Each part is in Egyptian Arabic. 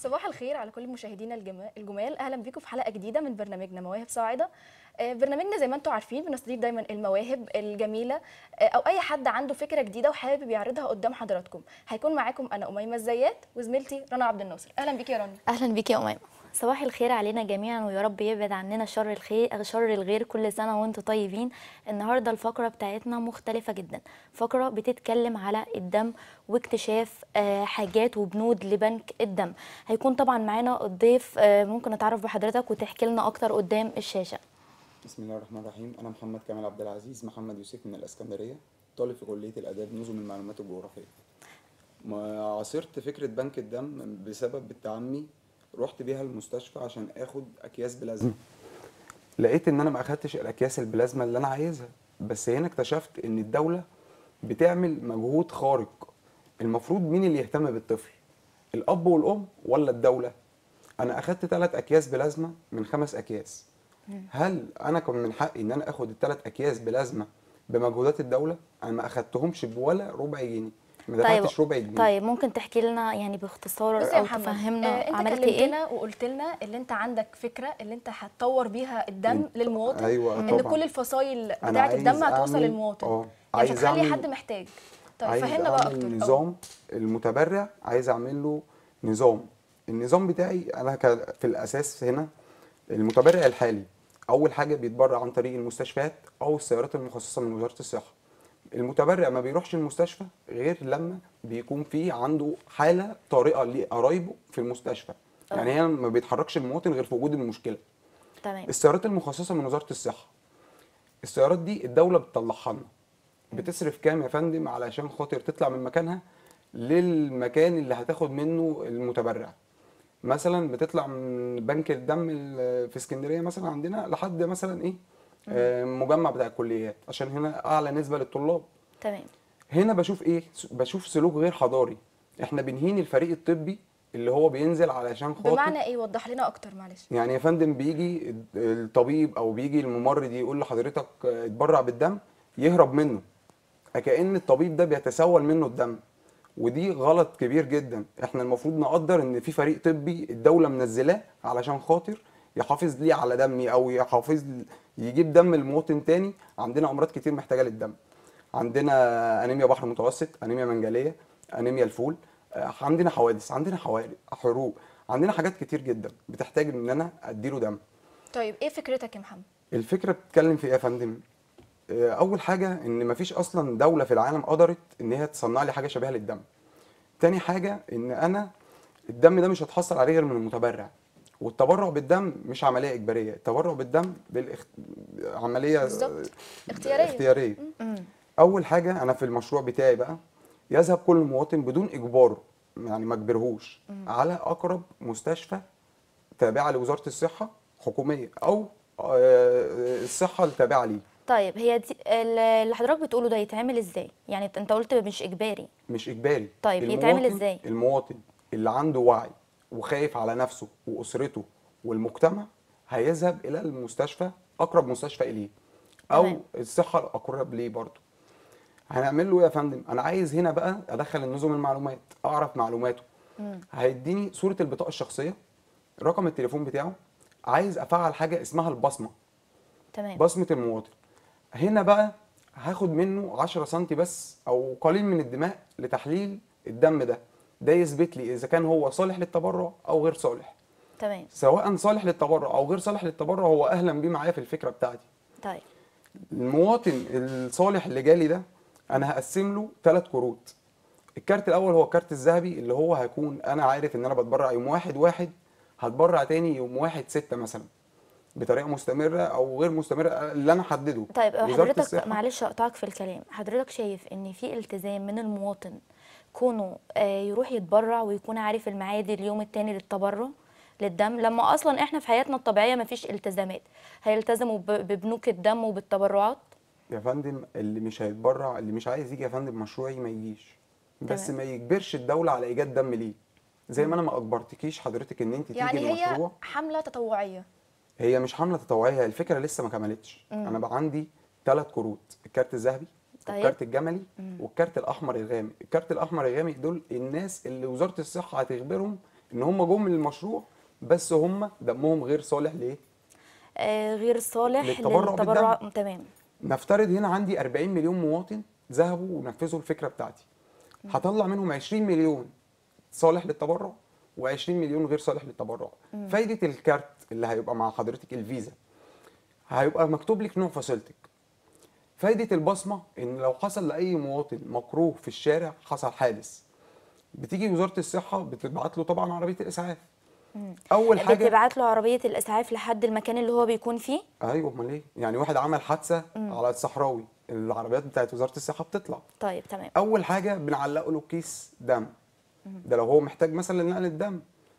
صباح الخير على كل مشاهدينا الجما- الجمال اهلا بيكم في حلقه جديده من برنامجنا مواهب صاعده آه، برنامجنا زي ما انتم عارفين بنستضيف دايما المواهب الجميله آه، او اي حد عنده فكره جديده وحابب يعرضها قدام حضراتكم هيكون معاكم انا اميمه الزيات وزميلتي رنا عبد الناصر اهلا بيكي يا رنا اهلا بيكي يا اميمه صباح الخير علينا جميعا ويا رب يبعد عننا شر الخير شر الغير كل سنه وانتم طيبين النهارده الفقره بتاعتنا مختلفه جدا فقره بتتكلم على الدم واكتشاف آه، حاجات وبنود لبنك الدم هيكون طبعا معانا الضيف آه، ممكن نتعرف بحضرتك وتحكي لنا اكتر قدام الشاشه بسم الله الرحمن الرحيم انا محمد كمال عبد العزيز محمد يوسف من الاسكندريه طالب في كليه الاداب نظم المعلومات الجغرافيه ما عاصرت فكره بنك الدم بسبب بنت عمي رحت بيها المستشفى عشان اخد اكياس بلازما لقيت ان انا ما اخدتش الاكياس البلازما اللي انا عايزها بس هنا اكتشفت ان الدوله بتعمل مجهود خارق المفروض مين اللي يهتم بالطفل الاب والام ولا الدوله انا اخدت ثلاث اكياس بلازما من خمس اكياس هل انا كان من حقي ان انا اخد الثلاث اكياس بلازما بمجهودات الدوله انا ما اخدتهمش بولا ربع جنيه ما طيب دفعتش ربع جنيه طيب ممكن تحكي لنا يعني باختصار بصي يا او محمد تفهمنا آه، انت عملتي ايه كلمتنا وقلت لنا اللي انت عندك فكره اللي انت هتطور بيها الدم إنت- للمواطن أيوة ان طبعاً. كل الفصائل أنا بتاعه عايز الدم هتوصل أعمل- للمواطن آه، يعني مش عايز هتخلي أعمل- حد محتاج طيب عايز فهمنا بقى اعمل اكتر آه. نظام المتبرع عايز اعمل له نظام النظام بتاعي انا ك- في الاساس هنا المتبرع الحالي اول حاجه بيتبرع عن طريق المستشفيات او السيارات المخصصه من وزاره الصحه المتبرع ما بيروحش المستشفى غير لما بيكون في عنده حاله طارئه لقرايبه في المستشفى يعني هي ما بيتحركش المواطن غير في وجود المشكله تمام السيارات المخصصه من وزاره الصحه السيارات دي الدوله بتطلعها لنا بتصرف كام يا فندم علشان خاطر تطلع من مكانها للمكان اللي هتاخد منه المتبرع مثلا بتطلع من بنك الدم ال- في اسكندريه مثلا عندنا لحد مثلا ايه آه، مجمع بتاع الكليات عشان هنا اعلى نسبه للطلاب تمام هنا بشوف ايه بشوف سلوك غير حضاري احنا بنهين الفريق الطبي اللي هو بينزل علشان خاطر بمعنى ايه وضح لنا اكتر معلش يعني يا فندم بيجي الطبيب او بيجي الممرض يقول لحضرتك اتبرع بالدم يهرب منه كأن الطبيب ده بيتسول منه الدم ودي غلط كبير جدا احنا المفروض نقدر ان في فريق طبي الدولة منزلاه علشان خاطر يحافظ لي على دمي او يحافظ لي- يجيب دم المواطن تاني عندنا امراض كتير محتاجة للدم عندنا انيميا بحر متوسط انيميا منجلية انيميا الفول آه، عندنا حوادث عندنا حوارق حروق عندنا حاجات كتير جدا بتحتاج ان انا اديله دم طيب ايه فكرتك يا محمد الفكره بتتكلم في ايه يا فندم آه، اول حاجه ان مفيش اصلا دوله في العالم قدرت ان هي تصنع لي حاجه شبيهه للدم تاني حاجه ان انا الدم ده مش هتحصل عليه غير من المتبرع والتبرع بالدم مش عمليه اجباريه التبرع بالدم بالاخت... عمليه بالظبط. اختيارية. اختياريه مم. اول حاجه انا في المشروع بتاعي بقى يذهب كل مواطن بدون اجباره يعني ما اجبرهوش على اقرب مستشفى تابعه لوزاره الصحه حكوميه او آه، الصحه التابعه ليه طيب هي دي ال- اللي حضرتك بتقوله ده يتعمل ازاي يعني انت قلت مش اجباري مش اجباري طيب، يتعمل المواطن- إزاي؟ المواطن اللي عنده وعي وخايف على نفسه واسرته والمجتمع هيذهب الى المستشفى اقرب مستشفى اليه او تمام. الصحه الاقرب ليه برضه هنعمل له إيه يا فندم انا عايز هنا بقى ادخل النظم المعلومات اعرف معلوماته هيديني صوره البطاقه الشخصيه رقم التليفون بتاعه عايز افعل حاجه اسمها البصمه تمام بصمه المواطن هنا بقى هاخد منه 10 سم بس او قليل من الدماء لتحليل الدم ده ده يثبت لي اذا كان هو صالح للتبرع او غير صالح تمام سواء صالح للتبرع او غير صالح للتبرع هو اهلا بيه معايا في الفكره بتاعتي طيب المواطن الصالح اللي جالي ده انا هقسم له ثلاث كروت الكارت الاول هو الكارت الذهبي اللي هو هيكون انا عارف ان انا بتبرع يوم واحد واحد هتبرع تاني يوم واحد ستة مثلا بطريقه مستمره او غير مستمره اللي انا احدده طيب وزارة حضرتك الصحة- معلش اقطعك في الكلام حضرتك شايف ان في التزام من المواطن كونه آه، يروح يتبرع ويكون عارف الميعاد اليوم التاني للتبرع للدم لما اصلا احنا في حياتنا الطبيعيه مفيش التزامات هيلتزموا ب- ببنوك الدم وبالتبرعات يا فندم اللي مش هيتبرع اللي مش عايز يجي يا فندم مشروعي ما يجيش بس تمام. ما يجبرش الدوله على ايجاد دم ليه زي ما انا ما اجبرتكيش حضرتك ان انت تيجي يعني هي المشروع حمله تطوعيه هي مش حمله تطوعيه الفكره لسه ما كملتش انا بقى عندي ثلاث كروت الكارت الذهبي طيب. والكارت الجملي والكارت الاحمر الغامق الكارت الاحمر الغامق دول الناس اللي وزاره الصحه هتخبرهم ان هم جم المشروع بس هم دمهم غير صالح ليه آه غير صالح للتبرع للتبرع تمام نفترض هنا عندي 40 مليون مواطن ذهبوا ونفذوا الفكره بتاعتي هطلع منهم 20 مليون صالح للتبرع و20 مليون غير صالح للتبرع فايده الكارت اللي هيبقى مع حضرتك الفيزا هيبقى مكتوب لك نوع فصيلتك فايده البصمه ان لو حصل لاي مواطن مكروه في الشارع حصل حادث بتيجي وزاره الصحه بتبعت له طبعا عربيه الاسعاف اول حاجه بتبعت له عربيه الاسعاف لحد المكان اللي هو بيكون فيه ايوه امال ايه يعني واحد عمل حادثه على الصحراوي العربيات بتاعت وزاره الصحه بتطلع طيب تمام اول حاجه بنعلق له كيس دم ده لو هو محتاج مثلا نقل الدم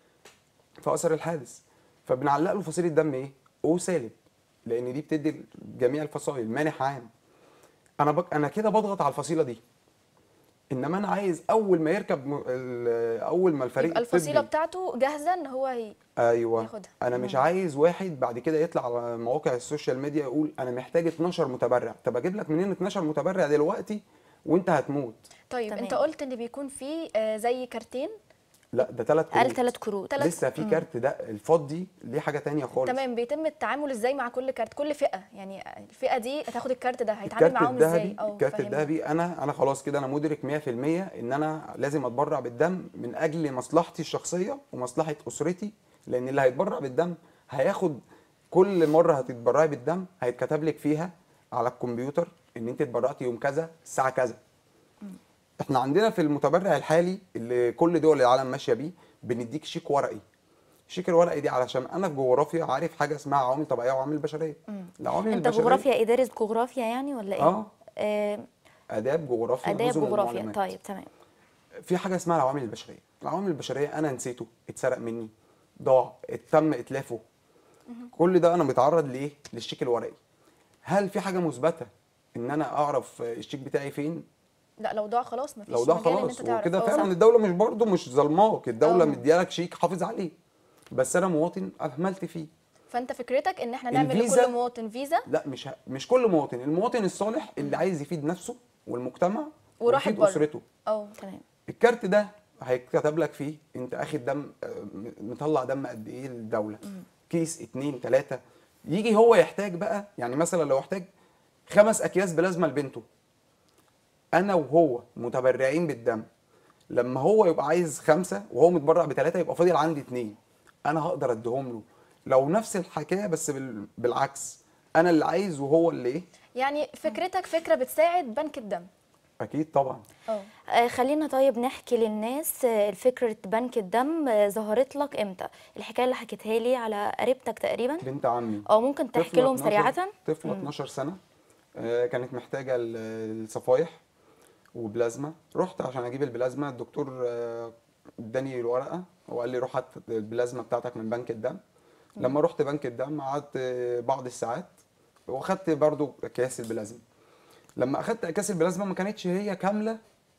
في اثر الحادث فبنعلق له فصيله دم ايه او سالب لان دي بتدي جميع الفصائل مانح عام انا بك... انا كده بضغط على الفصيله دي انما انا عايز اول ما يركب م... ال- اول ما الفريق يبقى الفصيله الطبي- بتاعته جاهزه ان هو ي... ايوه ياخدها. انا مش عايز واحد بعد كده يطلع على مواقع السوشيال ميديا يقول انا محتاج 12 متبرع طب اجيب لك منين 12 متبرع دلوقتي وانت هتموت طيب تمام. انت قلت ان بيكون في آه، زي كارتين لا ده ثلاث قال ثلاث كروت تلات- لسه في كارت ده الفضي ليه حاجه تانية خالص تمام بيتم التعامل ازاي مع كل كارت كل فئه يعني الفئه دي هتاخد الكارت ده هيتعامل الكارت معاهم ازاي الذهبي اه الكارت فهمني. الذهبي انا انا خلاص كده انا مدرك 100% ان انا لازم اتبرع بالدم من اجل مصلحتي الشخصيه ومصلحه اسرتي لان اللي هيتبرع بالدم هياخد كل مره هتتبرعي بالدم هيتكتب لك فيها على الكمبيوتر ان انت اتبرعتي يوم كذا الساعه كذا احنا عندنا في المتبرع الحالي اللي كل دول العالم ماشيه بيه بنديك شيك ورقي الشيك الورقي دي علشان انا في جغرافيا عارف حاجه اسمها عوامل طبيعيه وعوامل بشريه العوامل انت البشريه جغرافيا اداره جغرافيا يعني ولا ايه اه آه، اداب جغرافيا اداب نظم جغرافيا المعلومات. طيب تمام في حاجه اسمها العوامل البشريه العوامل البشريه انا نسيته اتسرق مني ضاع تم اتلافه كل ده انا متعرض لايه للشيك الورقي هل في حاجه مثبته ان انا اعرف الشيك بتاعي فين لا لو ضاع خلاص مفيش لو ده مجال ان خلاص انت تعرف وكده اه فعلا صح. الدوله مش برضه مش ظلماك الدوله اه. مديالك شيك حافظ عليه بس انا مواطن اهملت فيه فانت فكرتك ان احنا نعمل الفيزا- لكل مواطن فيزا لا مش ه... مش كل مواطن المواطن الصالح اللي عايز يفيد نفسه والمجتمع وراحت ويفيد بره. اسرته اه تمام الكارت ده هيتكتب لك فيه انت اخد دم آه، م- مطلع دم قد ايه للدوله كيس اتنين تلاته يجي هو يحتاج بقى يعني مثلا لو احتاج خمس اكياس بلازما لبنته انا وهو متبرعين بالدم لما هو يبقى عايز خمسه وهو متبرع بثلاثه يبقى فاضل عندي اتنين انا هقدر اديهم له لو نفس الحكايه بس بال- بالعكس انا اللي عايز وهو اللي ايه يعني فكرتك فكره بتساعد بنك الدم اكيد طبعا اه آه، خلينا طيب نحكي للناس آه، فكرة بنك الدم آه، ظهرت لك امتى الحكاية اللي حكيتها لي على قريبتك تقريبا بنت عمي او ممكن تحكي طفلة لهم 12 سريعة طفلة 12 سنة آه، كانت محتاجة ال- الصفايح وبلازما رحت عشان اجيب البلازما الدكتور آه، اداني الورقة وقال لي روح هات البلازما بتاعتك من بنك الدم لما رحت بنك الدم قعدت آه، بعض الساعات واخدت برضو اكياس البلازما لما اخدت اكياس البلازما ما كانتش هي كاملة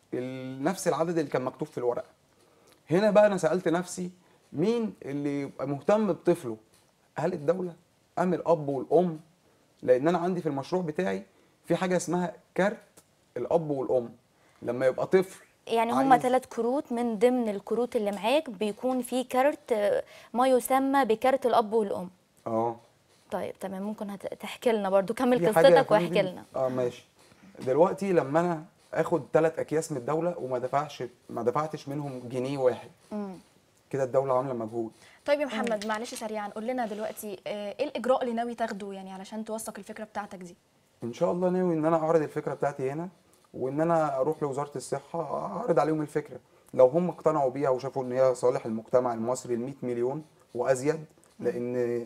ال- نفس العدد اللي كان مكتوب في الورقة هنا بقى انا سالت نفسي مين اللي يبقى مهتم بطفله هل الدوله ام الاب والام لان انا عندي في المشروع بتاعي في حاجه اسمها كارت الاب والام لما يبقى طفل يعني هما عايز- ثلاث كروت من ضمن الكروت اللي معاك بيكون في كارت آه، ما يسمى بكارت الاب والام اه طيب تمام ممكن هت- تحكي لنا برضو كمل في حاجة يا قصتك واحكي فندم- لنا اه ماشي دلوقتي لما انا اخد ثلاث اكياس من الدوله وما دفعش ما دفعتش منهم جنيه واحد مم. كده الدوله عامله مجهود طيب يا محمد معلش سريعا قول لنا دلوقتي آه، ايه الاجراء اللي ناوي تاخده يعني علشان توثق الفكره بتاعتك دي ان شاء الله ناوي ان انا اعرض الفكره بتاعتي هنا وان انا اروح لوزاره الصحه اعرض عليهم الفكره لو هم اقتنعوا بيها وشافوا ان هي صالح المجتمع المصري ال 100 مليون وازيد لان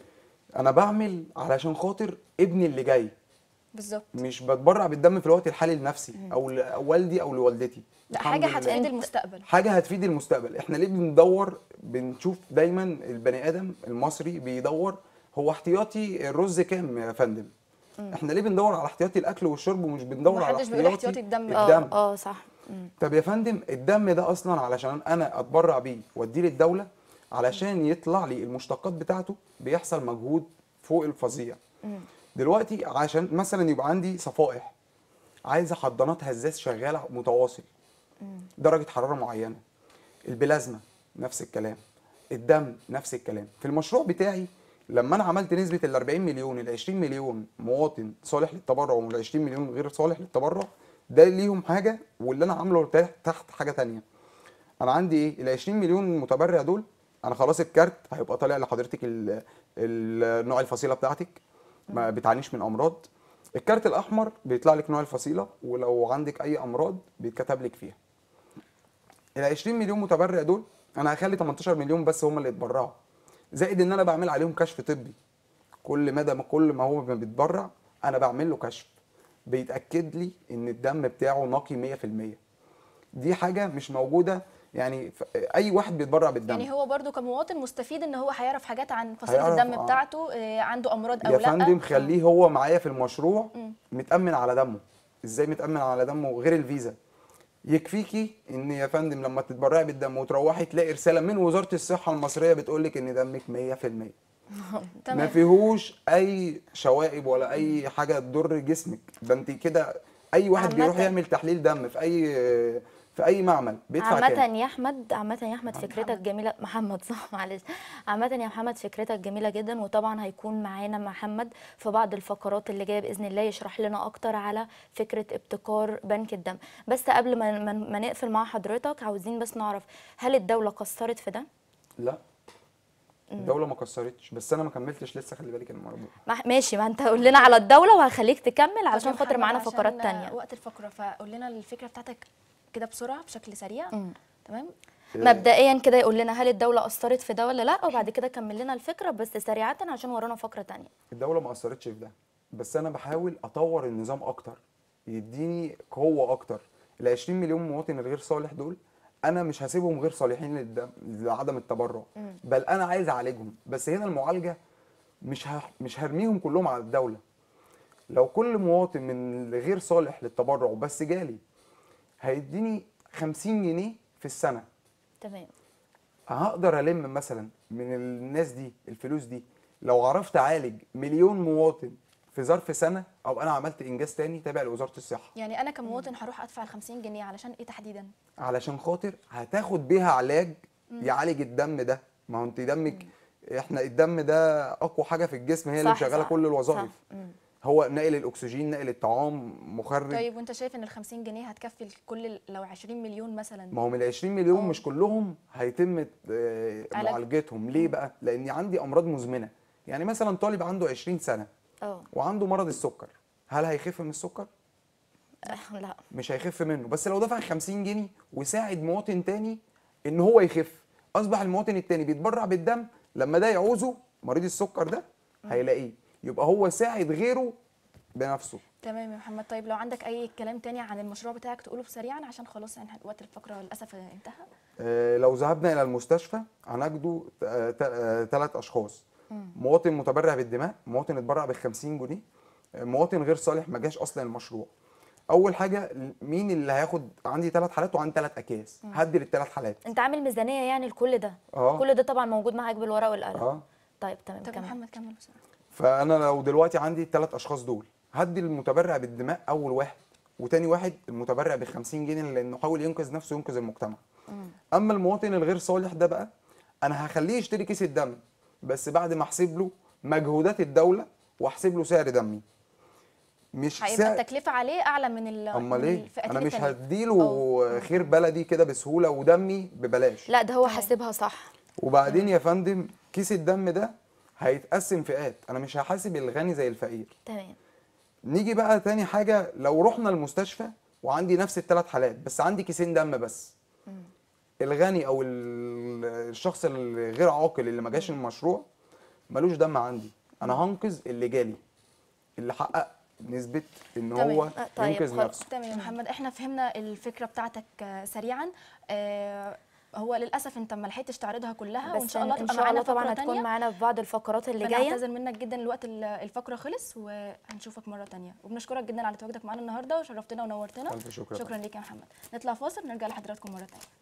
انا بعمل علشان خاطر ابني اللي جاي بالظبط مش بتبرع بالدم في الوقت الحالي لنفسي او لوالدي او لوالدتي لا الحمد حاجه لله. هتفيد المستقبل حاجه هتفيد المستقبل احنا ليه بندور بنشوف دايما البني ادم المصري بيدور هو احتياطي الرز كام يا فندم احنا ليه بندور على احتياطي الاكل والشرب ومش بندور على محدش بيقول احتياطي احتياطي الدم. اه الدم اه صح مم. طب يا فندم الدم ده اصلا علشان انا اتبرع بيه واديه للدوله علشان يطلع لي المشتقات بتاعته بيحصل مجهود فوق الفظيع دلوقتي عشان مثلا يبقى عندي صفائح عايزه حضانات هزاز شغاله متواصل درجه حراره معينه البلازما نفس الكلام الدم نفس الكلام في المشروع بتاعي لما انا عملت نسبه ال 40 مليون ال 20 مليون مواطن صالح للتبرع وال 20 مليون غير صالح للتبرع ده ليهم حاجه واللي انا عامله تحت تحت حاجه تانية انا عندي ايه ال 20 مليون متبرع دول انا خلاص الكارت هيبقى طالع لحضرتك ال- ال- نوع الفصيله بتاعتك ما بتعانيش من امراض الكارت الاحمر بيطلع لك نوع الفصيله ولو عندك اي امراض بيتكتب لك فيها ال 20 مليون متبرع دول انا هخلي 18 مليون بس هم اللي يتبرعوا زائد ان انا بعمل عليهم كشف طبي كل مدى ما كل ما هو ما بيتبرع انا بعمل له كشف بيتاكد لي ان الدم بتاعه نقي 100% دي حاجه مش موجوده يعني ف- اي واحد بيتبرع بالدم يعني هو برضو كمواطن مستفيد ان هو هيعرف حاجات عن فصيله هيعرف، الدم آه. بتاعته آه، عنده امراض او يا لا فندم خليه هو معايا في المشروع مم. متأمن على دمه ازاي متأمن على دمه غير الفيزا يكفيكي ان يا فندم لما تتبرعي بالدم وتروحي تلاقي رساله من وزاره الصحه المصريه بتقول لك ان دمك 100% ما تمام فيهوش اي شوائب ولا اي حاجه تضر جسمك ده انت كده اي واحد بيروح عامة- يعمل تحليل دم في اي في اي معمل بيدفع كام عامة يا احمد عامة يا احمد فكرتك جميلة محمد صح معلش عامة يا محمد فكرتك جميلة جدا وطبعا هيكون معانا محمد في بعض الفقرات اللي جاية بإذن الله يشرح لنا أكتر على فكرة ابتكار بنك الدم بس قبل ما ما, ما نقفل مع حضرتك عاوزين بس نعرف هل الدولة قصرت في ده؟ لا الدوله ما كسرتش بس انا ما كملتش لسه خلي بالك الموضوع ما- ماشي ما انت قول لنا على الدولة وهخليك تكمل طب علشان يا خاطر محمد، معانا عشان فقرات تانية وقت الفقره فقول لنا الفكره بتاعتك كده بسرعه بشكل سريع مم. تمام مبدئيا كده يقول لنا هل الدولة أثرت في ده ولا لا وبعد كده كمل لنا الفكرة بس سريعة عشان ورانا فقرة تانية الدولة ما أثرتش في ده بس أنا بحاول أطور النظام أكتر يديني قوة أكتر ال 20 مليون مواطن الغير صالح دول أنا مش هسيبهم غير صالحين للدم لعدم التبرع بل أنا عايز أعالجهم بس هنا المعالجة مش ه... مش هرميهم كلهم على الدولة لو كل مواطن من الغير صالح للتبرع بس جالي هيديني 50 جنيه في السنة تمام هقدر الم مثلا من الناس دي الفلوس دي لو عرفت اعالج مليون مواطن في ظرف سنه او انا عملت انجاز تاني تابع لوزاره الصحه يعني انا كمواطن هروح ادفع ال 50 جنيه علشان ايه تحديدا علشان خاطر هتاخد بيها علاج يعالج الدم ده ما هو انت دمك احنا الدم ده اقوى حاجه في الجسم هي اللي صح، مشغله صح، كل الوظائف صح. مم. هو نقل الاكسجين نقل الطعام مخرج طيب وانت شايف ان ال 50 جنيه هتكفي كل لو 20 مليون مثلا ما هو من ال 20 مليون أه. مش كلهم هيتم آه، علاج. معالجتهم ليه بقى لان عندي امراض مزمنه يعني مثلا طالب عنده 20 سنه اه وعنده مرض السكر هل هيخف من السكر لا مش هيخف منه بس لو دفع 50 جنيه وساعد مواطن تاني ان هو يخف اصبح المواطن التاني بيتبرع بالدم لما ده يعوزه مريض السكر ده هيلاقيه يبقى هو ساعد غيره بنفسه تمام يا محمد طيب لو عندك اي كلام تاني عن المشروع بتاعك تقوله سريعا عشان خلاص يعني وقت الفقره للاسف انتهى آه، لو ذهبنا الى المستشفى هنجدوا ثلاث اشخاص مواطن متبرع بالدماء مواطن اتبرع ب 50 جنيه آه، مواطن غير صالح ما جاش اصلا المشروع اول حاجه مين اللي هياخد عندي ثلاث حالات وعندي ثلاث اكياس هدي للثلاث حالات انت عامل ميزانيه يعني لكل ده اه كل ده طبعا موجود معاك بالورقه والقلم اه طيب تمام طب كمل محمد كمل بسرعه فانا لو دلوقتي عندي الثلاث اشخاص دول هدي المتبرع بالدماء اول واحد وتاني واحد المتبرع ب 50 جنيه لانه حاول ينقذ نفسه وينقذ المجتمع اما المواطن الغير صالح ده بقى انا هخليه يشتري كيس الدم بس بعد ما احسب له مجهودات الدوله واحسب له سعر دمي مش هيبقى سعر التكلفه عليه اعلى من ال امال من ايه الفئات انا مش التانية. هديله خير بلدي كده بسهوله ودمي ببلاش لا ده هو تمام. حاسبها صح وبعدين يا فندم كيس الدم ده هيتقسم فئات انا مش هحاسب الغني زي الفقير تمام نيجي بقى تاني حاجة لو رحنا المستشفى وعندي نفس الثلاث حالات بس عندي كيسين دم بس الغني او ال- الشخص الغير عاقل اللي ما جاش المشروع ملوش دم عندي انا هنقذ اللي جالي اللي حقق نسبة ان تمام. هو آه، طيب، ينقذ خلاص. نفسه تمام يا محمد احنا فهمنا الفكره بتاعتك آه، سريعا آه، هو للاسف انت ما لحقتش تعرضها كلها وان بس شاء الله ان تبقى شاء معانا الله طبعا فقرة هتكون تانية. معانا في بعض الفقرات اللي جايه بنعتذر منك جدا الوقت ال- الفقره خلص وهنشوفك مره تانية وبنشكرك جدا على تواجدك معانا النهارده وشرفتنا ونورتنا ألف شكر يا شكرا ليك يا محمد نطلع فاصل ونرجع لحضراتكم مره تانية